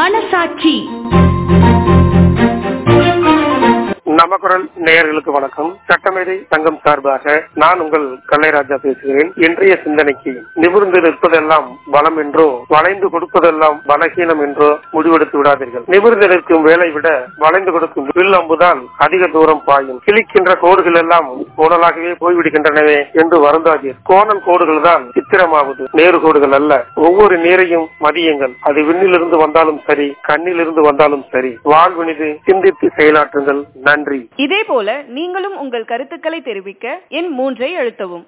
மனசாட்சி நமக்குரல் நேயர்களுக்கு வணக்கம் சட்டமேதை சங்கம் சார்பாக நான் உங்கள் கல்லைராஜா பேசுகிறேன் இன்றைய சிந்தனைக்கு நிமிர்ந்து நிற்பதெல்லாம் பலம் என்றோ வளைந்து கொடுப்பதெல்லாம் பலகீனம் என்றோ முடிவெடுத்து விடாதீர்கள் நிமிர்ந்து நிற்கும் வேலை விட வளைந்து கொடுக்கும் வில் அம்புதான் அதிக தூரம் பாயும் கிழிக்கின்ற கோடுகள் எல்லாம் கோணலாகவே போய்விடுகின்றனவே என்று வருந்தாதீர் கோணல் கோடுகள் தான் சித்திரமாவது நேரு கோடுகள் அல்ல ஒவ்வொரு நீரையும் மதியுங்கள் அது விண்ணிலிருந்து வந்தாலும் சரி கண்ணிலிருந்து வந்தாலும் சரி வாழ்வினிது சிந்தித்து செயலாற்றுங்கள் நன்றி இதே போல நீங்களும் உங்கள் கருத்துக்களை தெரிவிக்க எண் மூன்றை அழுத்தவும்